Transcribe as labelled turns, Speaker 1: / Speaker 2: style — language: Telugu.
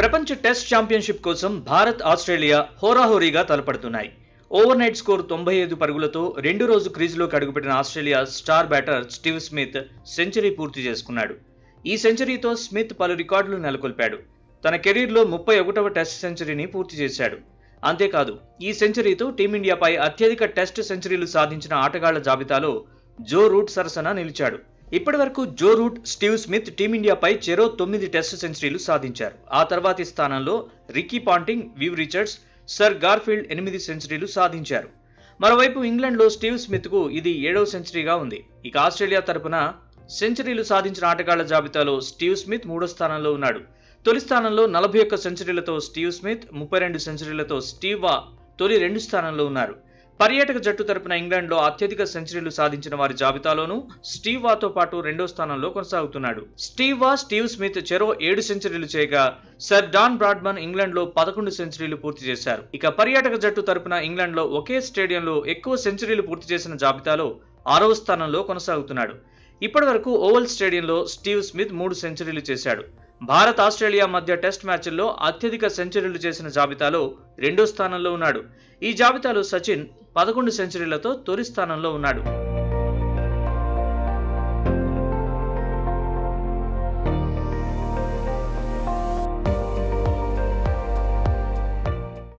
Speaker 1: ప్రపంచ టెస్ట్ ఛాంపియన్షిప్ కోసం భారత్ ఆస్ట్రేలియా హోరాహోరీగా తలపడుతున్నాయి ఓవర్ నైట్ స్కోర్ తొంభై ఐదు పరుగులతో రెండు రోజు క్రీజులోకి అడుగుపెట్టిన Australia star batter Steve Smith century పూర్తి చేసుకున్నాడు ఈ సెంచరీతో స్మిత్ పలు రికార్డులు నెలకొల్పాడు తన కెరీర్లో ముప్పై ఒకటవ టెస్ట్ సెంచరీని పూర్తి చేశాడు అంతేకాదు ఈ సెంచరీతో టీమిండియాపై అత్యధిక టెస్ట్ సెంచరీలు సాధించిన ఆటగాళ్ల జాబితాలో జో రూట్ సరసన నిలిచాడు ఇప్పటివరకు జో రూట్ స్టీవ్ స్మిత్ టీమిండియాపై చెరో తొమ్మిది టెస్ట్ సెంచరీలు సాధించారు ఆ తర్వాతి స్థానంలో Ricky Ponting Viv Richards sir Garfield ఎనిమిది సెంచరీలు సాధించారు మరోవైపు ఇంగ్లాండ్లో స్టీవ్ స్మిత్కు ఇది ఏడవ సెంచరీగా ఉంది ఇక ఆస్ట్రేలియా తరపున సెంచరీలు సాధించిన ఆటగాళ్ల జాబితాలో స్టీవ్ స్మిత్ మూడో స్థానంలో ఉన్నాడు తొలి స్థానంలో నలభై ఒక్క సెంచరీలతో స్టీవ్ స్మిత్ ముప్పై రెండు సెంచరీలతో స్టీవ్ వా తొలి రెండు స్థానంలో ఉన్నారు పర్యాటక జట్టు తరపున ఇంగ్లాండ్లో అత్యధిక సెంచరీలు సాధించిన వారి జాబితాలోనూ స్టీవ్ వాతో పాటు రెండో స్థానంలో కొనసాగుతున్నాడు స్టీవ్ వా స్టీవ్ స్మిత్ చెరో ఏడు సెంచరీలు చేయగా సర్ డాన్ బ్రాడ్మన్ ఇంగ్లాండ్లో పదకొండు సెంచరీలు పూర్తి చేశారు ఇక పర్యాటక జట్టు తరపున ఇంగ్లాండ్లో ఒకే స్టేడియంలో ఎక్కువ సెంచరీలు పూర్తి చేసిన జాబితాలో ఆరవ స్థానంలో కొనసాగుతున్నాడు ఇప్పటివరకు ఓవల్ స్టేడియంలో స్టీవ్ స్మిత్ మూడు సెంచరీలు చేశాడు భారత్ ఆస్ట్రేలియా మధ్య టెస్ట్ మ్యాచ్ల్లో అత్యధిక సెంచరీలు చేసిన జాబితాలో రెండో స్థానంలో ఉన్నాడు ఈ జాబితాలో సచిన్ పదకొండు సెంచరీలతో తొలి స్థానంలో ఉన్నాడు